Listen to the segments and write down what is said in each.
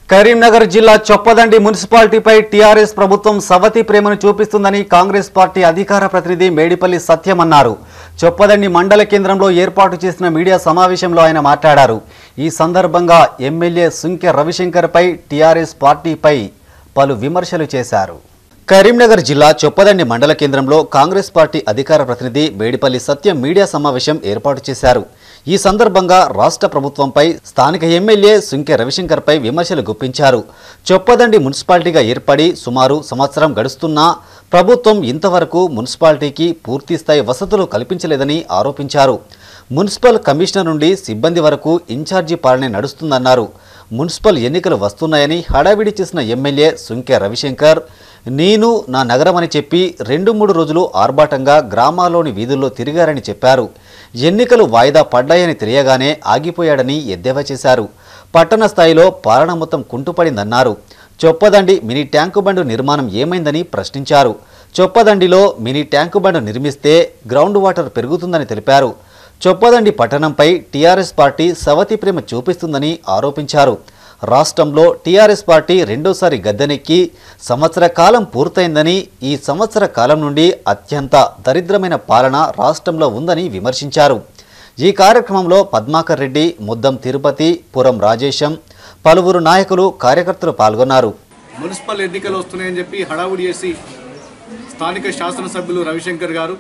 కరీంనగర్ జిల్లా చొప్పదండి మున్సిపాలిటీపై టీఆర్ఎస్ ప్రభుత్వం సవతి ప్రేమను చూపిస్తుందని కాంగ్రెస్ పార్టీ అధికార ప్రతినిధి మేడిపల్లి సత్యం అన్నారు చొప్పదండి మండల కేంద్రంలో ఏర్పాటు చేసిన మీడియా సమావేశంలో ఆయన మాట్లాడారు ఈ సందర్భంగా ఎమ్మెల్యే సుంకె రవిశంకర్పై టీఆర్ఎస్ పార్టీపై పలు విమర్శలు చేశారు కరీంనగర్ జిల్లా చొప్పదండి మండల కేంద్రంలో కాంగ్రెస్ పార్టీ అధికార ప్రతినిధి మేడిపల్లి సత్యం మీడియా సమావేశం ఏర్పాటు చేశారు ఈ సందర్భంగా రాష్ట్ర ప్రభుత్వంపై స్థానిక ఎమ్మెల్యే సుంకె రవిశంకర్పై విమర్శలు గుప్పించారు చొప్పదండి మున్సిపాలిటీగా ఏర్పడి సుమారు సంవత్సరం గడుస్తున్నా ప్రభుత్వం ఇంతవరకు మున్సిపాలిటీకి పూర్తిస్థాయి వసతులు కల్పించలేదని ఆరోపించారు మున్సిపల్ కమిషనర్ నుండి సిబ్బంది వరకు ఇన్ఛార్జి పాలన నడుస్తుందన్నారు మున్సిపల్ ఎన్నికలు వస్తున్నాయని హడావిడి చేసిన ఎమ్మెల్యే సుంకె రవిశంకర్ నేను నా నగరం అని చెప్పి రెండు మూడు రోజులు ఆర్భాటంగా గ్రామాల్లోని వీధుల్లో తిరిగారని చెప్పారు ఎన్నికలు వాయిదా పడ్డాయని తెలియగానే ఆగిపోయాడని ఎద్దేవా చేశారు పట్టణ స్థాయిలో పాలన మొత్తం కుంటుపడిందన్నారు చొప్పదండి మినీ ట్యాంకు బండు నిర్మాణం ఏమైందని ప్రశ్నించారు చొప్పదండిలో మినీ ట్యాంకు బండు నిర్మిస్తే గ్రౌండ్ వాటర్ పెరుగుతుందని తెలిపారు చొప్పదండి పట్టణంపై టీఆర్ఎస్ పార్టీ సవతి ప్రేమ చూపిస్తుందని ఆరోపించారు రాష్ట్రంలో టీఆర్ఎస్ పార్టీ రెండోసారి గద్దెనెక్కి సంవత్సర కాలం పూర్తయిందని ఈ సంవత్సర కాలం నుండి అత్యంత దరిద్రమైన పాలన రాష్ట్రంలో ఉందని విమర్శించారు ఈ కార్యక్రమంలో పద్మాకర్ రెడ్డి ముద్దం తిరుపతి పురం రాజేశం పలువురు నాయకులు కార్యకర్తలు పాల్గొన్నారు మున్సిపల్ ఎన్నికలు వస్తున్నాయని చెప్పి హడావుడి చేసి స్థానిక శాసనసభ్యులు రవిశంకర్ గారు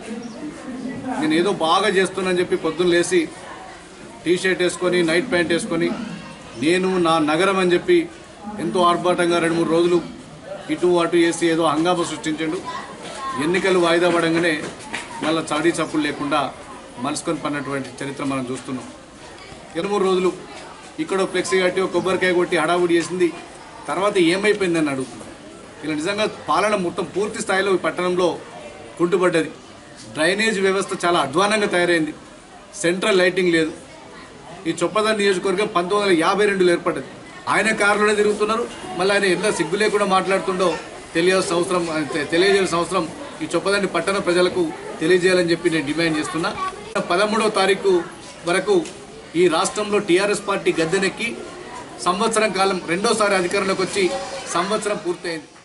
నేను ఏదో బాగా చేస్తున్నానని చెప్పి పొద్దున్న లేచి టీ షర్ట్ వేసుకొని నైట్ ప్యాంట్ వేసుకొని నేను నా నగరం అని చెప్పి ఎంతో ఆర్భాటంగా రెండు మూడు రోజులు ఇటు అటు చేసి ఏదో హంగామా సృష్టించాడు ఎన్నికలు వాయిదా పడంగానే మళ్ళీ చాడీ చప్పులు లేకుండా మలుసుకొని పడినటువంటి చరిత్ర మనం చూస్తున్నాం రెండు మూడు రోజులు ఇక్కడ ఫ్లెక్సీ కట్టి ఒక కొబ్బరికాయ కొట్టి హడావుడి చేసింది తర్వాత ఏమైపోయిందని అడుగుతున్నాం ఇలా నిజంగా పాలన మొత్తం పూర్తి స్థాయిలో ఈ పట్టణంలో కుంటుపడ్డది డ్రైనేజ్ వ్యవస్థ చాలా అధ్వానంగా తయారైంది సెంట్రల్ లైటింగ్ లేదు ఈ చొప్పదండి నియోజకవర్గం పంతొమ్మిది వందల యాభై రెండులో ఏర్పడ్డది ఆయన కారులోనే తిరుగుతున్నారు మళ్ళీ ఆయన ఎంత సిగ్గు లేకుండా మాట్లాడుతుండో తెలియాల్సిన అవసరం తె- తెలియజేయాల్సిన అవసరం ఈ చొప్పదండి పట్టణ ప్రజలకు తెలియజేయాలని చెప్పి నేను డిమాండ్ చేస్తున్నా పదమూడవ తారీఖు వరకు ఈ రాష్ట్రంలో టీఆర్ఎస్ పార్టీ గద్దెనెక్కి సంవత్సరం కాలం రెండోసారి అధికారంలోకి వచ్చి సంవత్సరం పూర్తయింది